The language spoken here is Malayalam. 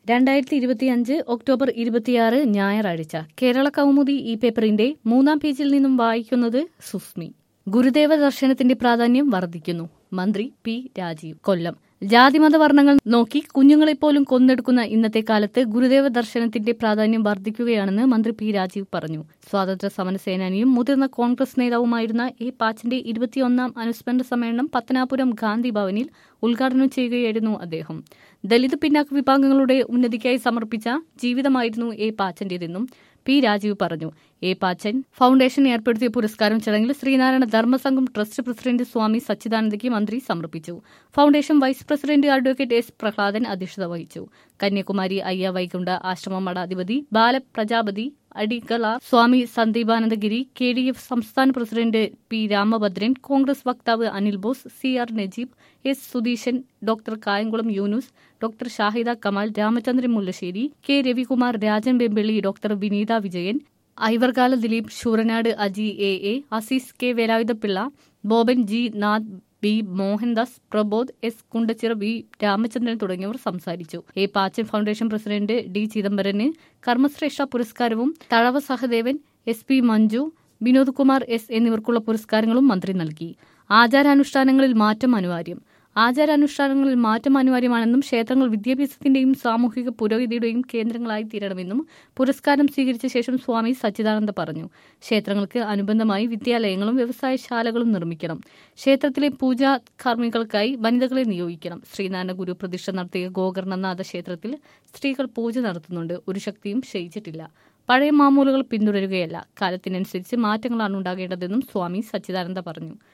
രണ്ടായിരത്തി ഇരുപത്തിയഞ്ച് ഒക്ടോബർ ഇരുപത്തിയാറ് ഞായറാഴ്ച കേരള കൗമുദി ഈ പേപ്പറിന്റെ മൂന്നാം പേജിൽ നിന്നും വായിക്കുന്നത് സുസ്മി ഗുരുദേവ ദർശനത്തിന്റെ പ്രാധാന്യം വർദ്ധിക്കുന്നു മന്ത്രി പി രാജീവ് കൊല്ലം ജാതിമത വർണ്ണങ്ങൾ നോക്കി കുഞ്ഞുങ്ങളെപ്പോലും കൊന്നെടുക്കുന്ന ഇന്നത്തെ കാലത്ത് ഗുരുദേവ ദർശനത്തിന്റെ പ്രാധാന്യം വർദ്ധിക്കുകയാണെന്ന് മന്ത്രി പി രാജീവ് പറഞ്ഞു സ്വാതന്ത്ര്യ സമര സേനാനിയും മുതിർന്ന കോൺഗ്രസ് നേതാവുമായിരുന്ന എ പാച്ചന്റെ ഇരുപത്തിയൊന്നാം അനുസ്മരണ സമ്മേളനം പത്തനാപുരം ഗാന്ധി ഭവനിൽ ഉദ്ഘാടനം ചെയ്യുകയായിരുന്നു അദ്ദേഹം ദലിത് പിന്നാക്ക വിഭാഗങ്ങളുടെ ഉന്നതിക്കായി സമർപ്പിച്ച ജീവിതമായിരുന്നു എ പാച്ചന്റേതെന്നും പി രാജീവ് പറഞ്ഞു എ പാച്ചൻ ഫൗണ്ടേഷൻ ഏർപ്പെടുത്തിയ പുരസ്കാരം ചടങ്ങിൽ ശ്രീനാരായണ ധർമ്മസംഘം ട്രസ്റ്റ് പ്രസിഡന്റ് സ്വാമി സച്ചിദാനന്ദയ്ക്ക് മന്ത്രി സമർപ്പിച്ചു foundation vice president advocate S Prahladan അധ്യക്ഷത വഹിച്ചു കന്യാകുമാരി അയ്യ വൈകുണ്ഠ ആശ്രമ മഠാധിപതി Balaprajapathi Adikal Swami Sandeepanandagiri K D F സംസ്ഥാന പ്രസിഡന്റ് പി രാമഭദ്രൻ കോൺഗ്രസ് വക്താവ് Anil Bose C R Najeeb S Sudheesan doctor Kayamkulam Yunus doctor Shahida Kamal Ramachandran Mullassery K Ravikumar Rajan Bempally doctor Vineetha Vijayan Ivarkala Dileep Sooranad Aji A A Azeez K Velayudhapillai Boban G Nath B Mohandas Prabodh S Kundachira V Ramachandran തുടങ്ങിയവർ സംസാരിച്ചു A Pachan foundation president D ചിദംബരന് കർമ്മശ്രേഷ്ഠ പുരസ്കാരവും Thazhava Sahadevan S P Manju Vinod Kumar S എന്നിവർക്കുള്ള പുരസ്കാരങ്ങളും മന്ത്രി നൽകി ആചാരാനുഷ്ഠാനങ്ങളിൽ മാറ്റം അനിവാര്യം ആചാരാനുഷ്ഠാനങ്ങളിൽ മാറ്റം അനിവാര്യമാണെന്നും ക്ഷേത്രങ്ങൾ വിദ്യാഭ്യാസത്തിന്റെയും സാമൂഹിക പുരോഗതിയുടെയും കേന്ദ്രങ്ങളായി തീരണമെന്നും പുരസ്കാരം സ്വീകരിച്ച ശേഷം സ്വാമി സച്ചിദാനന്ദ പറഞ്ഞു ക്ഷേത്രങ്ങൾക്ക് അനുബന്ധമായി വിദ്യാലയങ്ങളും വ്യവസായശാലകളും നിർമ്മിക്കണം ക്ഷേത്രത്തിലെ പൂജാ കർമ്മികൾക്കായി വനിതകളെ നിയോഗിക്കണം ശ്രീനാരായണ ഗുരു പ്രതിഷ്ഠ നടത്തിയ ഗോകർണനാഥ ക്ഷേത്രത്തിൽ സ്ത്രീകൾ പൂജ നടത്തുന്നുണ്ട് ഒരു ശക്തിയും ക്ഷയിച്ചിട്ടില്ല പഴയ മാമൂലുകൾ പിന്തുടരുകയല്ല കാലത്തിനനുസരിച്ച് മാറ്റങ്ങളാണ് ഉണ്ടാകേണ്ടതെന്നും സ്വാമി സച്ചിദാനന്ദ പറഞ്ഞു